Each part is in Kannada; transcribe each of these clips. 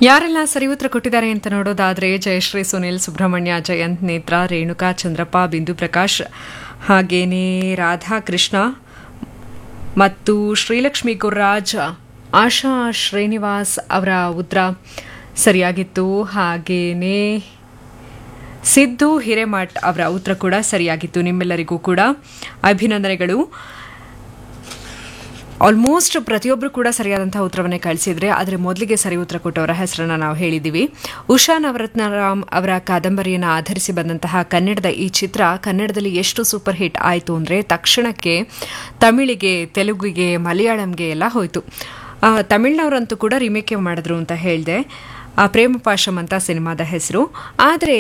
ಯಾರೆಲ್ಲ ಸರಿ ಉತ್ತರ ಕೊಟ್ಟಿದ್ದಾರೆ ಅಂತ ನೋಡೋದಾದ್ರೆ ಜಯಶ್ರೀ ಸುನಿಲ್ ಸುಬ್ರಹ್ಮಣ್ಯ ಜಯಂತ್ ನೇತ್ರ ರೇಣುಕಾ ಚಂದ್ರಪ್ಪ ಬಿಂದು ಪ್ರಕಾಶ್ ಹಾಗೇನೇ ರಾಧಾಕೃಷ್ಣ ಮತ್ತು ಶ್ರೀಲಕ್ಷ್ಮಿ ಗುರ್ರಾಜ್ ಆಶಾ ಶ್ರೀನಿವಾಸ್ ಅವರ ಉತ್ತರ ಸರಿಯಾಗಿತ್ತು ಹಾಗೇನೇ ಸಿದ್ದು ಹಿರೇಮಠ್ ಅವರ ಉತ್ತರ ಕೂಡ ಸರಿಯಾಗಿತ್ತು ನಿಮ್ಮೆಲ್ಲರಿಗೂ ಕೂಡ ಅಭಿನಂದನೆಗಳು ಆಲ್ಮೋಸ್ಟ್ ಪ್ರತಿಯೊಬ್ಬರು ಕೂಡ ಸರಿಯಾದಂತಹ ಉತ್ತರವನ್ನೇ ಕಳಿಸಿದ್ರೆ ಆದರೆ ಮೊದಲಿಗೆ ಸರಿ ಉತ್ತರ ಕೊಟ್ಟವರ ಹೆಸರನ್ನ ನಾವು ಹೇಳಿದ್ದೀವಿ ಉಷಾ ನವರತ್ನರಾಮ್ ಅವರ ಕಾದಂಬರಿಯನ್ನು ಆಧರಿಸಿ ಬಂದಂತಹ ಕನ್ನಡದ ಈ ಚಿತ್ರ ಕನ್ನಡದಲ್ಲಿ ಎಷ್ಟು ಸೂಪರ್ ಹಿಟ್ ಆಯಿತು ಅಂದರೆ ತಕ್ಷಣಕ್ಕೆ ತಮಿಳಿಗೆ ತೆಲುಗಿಗೆ ಮಲಯಾಳಂಗೆ ಎಲ್ಲ ಹೋಯಿತು ತಮಿಳ್ನವರಂತೂ ಕೂಡ ರಿಮೇಕ್ ಮಾಡಿದ್ರು ಅಂತ ಹೇಳಿದೆ ಪ್ರೇಮ ಪಾಶಂ ಅಂತ ಸಿನಿಮಾದ ಹೆಸರು ಆದರೆ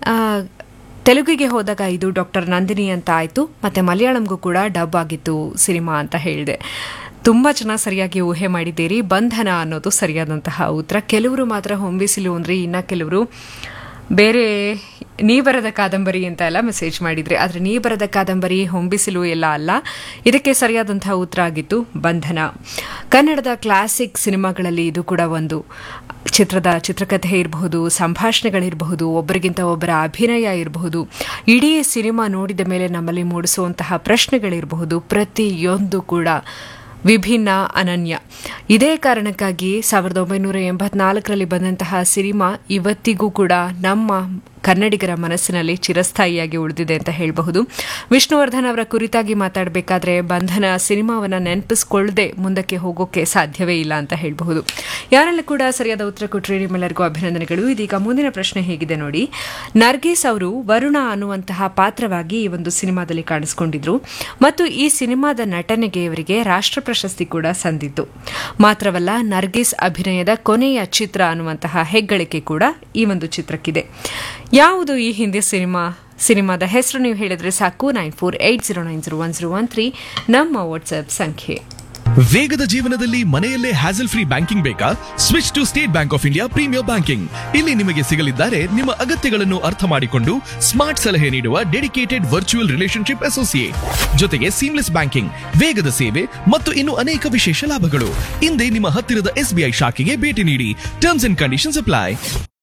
ತೆಲುಗಿಗೆ ಹೋದಾಗ ಇದು ಡಾಕ್ಟರ್ ನಂದಿನಿ ಅಂತ ಆಯಿತು ಮತ್ತು ಮಲಯಾಳಂಗೂ ಕೂಡ ಡಬ್ ಆಗಿತ್ತು ಸಿನಿಮಾ ಅಂತ ಹೇಳಿದೆ ತುಂಬ ಚೆನ್ನಾಗಿ ಸರಿಯಾಗಿ ಊಹೆ ಮಾಡಿದ್ದೀರಿ ಬಂಧನ ಅನ್ನೋದು ಸರಿಯಾದಂತಹ ಉತ್ತರ ಕೆಲವರು ಮಾತ್ರ ಹೊಂಬಿಸಿಲು ಅಂದರೆ ಇನ್ನು ಕೆಲವರು ಬೇರೆ ನೀ ಬರದ ಕಾದಂಬರಿ ಅಂತ ಎಲ್ಲ ಮೆಸೇಜ್ ಮಾಡಿದ್ರಿ ಆದರೆ ನೀ ಬರದ ಕಾದಂಬರಿ ಹೊಂಬಿಸಿಲು ಎಲ್ಲ ಅಲ್ಲ ಇದಕ್ಕೆ ಸರಿಯಾದಂತಹ ಉತ್ತರ ಆಗಿತ್ತು ಬಂಧನ ಕನ್ನಡದ ಕ್ಲಾಸಿಕ್ ಸಿನಿಮಾಗಳಲ್ಲಿ ಇದು ಕೂಡ ಒಂದು ಚಿತ್ರದ ಚಿತ್ರಕಥೆ ಇರಬಹುದು ಸಂಭಾಷಣೆಗಳಿರಬಹುದು ಒಬ್ಬರಿಗಿಂತ ಒಬ್ಬರ ಅಭಿನಯ ಇರಬಹುದು ಇಡೀ ಸಿನಿಮಾ ನೋಡಿದ ಮೇಲೆ ನಮ್ಮಲ್ಲಿ ಮೂಡಿಸುವಂತಹ ಪ್ರಶ್ನೆಗಳಿರಬಹುದು ಪ್ರತಿಯೊಂದು ಕೂಡ ವಿಭಿನ್ನ ಅನನ್ಯ ಇದೇ ಕಾರಣಕ್ಕಾಗಿ ಸಾವಿರದ ಒಂಬೈನೂರ ಎಂಬತ್ನಾಲ್ಕರಲ್ಲಿ ಬಂದಂತಹ ಸಿನಿಮಾ ಇವತ್ತಿಗೂ ಕೂಡ ನಮ್ಮ ಕನ್ನಡಿಗರ ಮನಸ್ಸಿನಲ್ಲಿ ಚಿರಸ್ಥಾಯಿಯಾಗಿ ಉಳಿದಿದೆ ಅಂತ ಹೇಳಬಹುದು ವಿಷ್ಣುವರ್ಧನ್ ಅವರ ಕುರಿತಾಗಿ ಮಾತಾಡಬೇಕಾದ್ರೆ ಬಂಧನ ಸಿನಿಮಾವನ್ನು ನೆನಪಿಸ್ಕೊಳ್ಳದೆ ಮುಂದಕ್ಕೆ ಹೋಗೋಕೆ ಸಾಧ್ಯವೇ ಇಲ್ಲ ಅಂತ ಹೇಳಬಹುದು ಯಾರೆಲ್ಲ ಕೂಡ ಸರಿಯಾದ ಉತ್ತರ ಕೊಟ್ಟರೆ ನಿಮ್ಮೆಲ್ಲರಿಗೂ ಅಭಿನಂದನೆಗಳು ಇದೀಗ ಮುಂದಿನ ಪ್ರಶ್ನೆ ಹೇಗಿದೆ ನೋಡಿ ನರ್ಗೀಸ್ ಅವರು ವರುಣ ಅನ್ನುವಂತಹ ಪಾತ್ರವಾಗಿ ಈ ಒಂದು ಸಿನಿಮಾದಲ್ಲಿ ಕಾಣಿಸಿಕೊಂಡಿದ್ರು ಮತ್ತು ಈ ಸಿನಿಮಾದ ನಟನೆಗೆ ಇವರಿಗೆ ರಾಷ್ಟ್ರ ಪ್ರಶಸ್ತಿ ಕೂಡ ಸಂದಿತ್ತು ಮಾತ್ರವಲ್ಲ ನರ್ಗೀಸ್ ಅಭಿನಯದ ಕೊನೆಯ ಚಿತ್ರ ಅನ್ನುವಂತಹ ಹೆಗ್ಗಳಿಕೆ ಕೂಡ ಈ ಒಂದು ಚಿತ್ರಕ್ಕಿದೆ ಯಾವುದು ಈ ಹಿಂದಿ ಸಿನಿಮಾ ಸಿನಿಮಾದ ಹೆಸರು ನೀವು ಹೇಳಿದ್ರೆ ಸಾಕು nine four eight zero nine zero one zero one three ನಮ್ಮ ವಾಟ್ಸ್ಆಪ್ ಸಂಖ್ಯೆ ವೇಗದ ಜೀವನದಲ್ಲಿ ಮನೆಯಲ್ಲೇ ಹ್ಯಾಸಲ್ ಫ್ರೀ ಬ್ಯಾಂಕಿಂಗ್ ಬೇಕಾ switch to State Bank of India premier banking ಇಲ್ಲಿ ನಿಮಗೆ ಸಿಗಲಿದ್ದಾರೆ ನಿಮ್ಮ ಅಗತ್ಯಗಳನ್ನು ಅರ್ಥ ಮಾಡಿಕೊಂಡು ಸ್ಮಾರ್ಟ್ ಸಲಹೆ ನೀಡುವ ಡೆಡಿಕೇಟೆಡ್ ವರ್ಚುವಲ್ ರಿಲೇಶನ್ಶಿಪ್ ಅಸೋಸಿಯೇಟ್ ಜೊತೆಗೆ ಸೀಮ್ಲೆಸ್ ಬ್ಯಾಂಕಿಂಗ್ ವೇಗದ ಸೇವೆ ಮತ್ತು ಇನ್ನು ಅನೇಕ ವಿಶೇಷ ಲಾಭಗಳು ಹಿಂದೆ ನಿಮ್ಮ ಹತ್ತಿರದ ಎಸ್ಬಿಐ ಶಾಖೆಗೆ ಭೇಟಿ ನೀಡಿ ಟರ್ಮ್ಸ್ ಅಂಡ್ ಕಂಡೀಷನ್ಸ್ ಅಪ್ಲೈ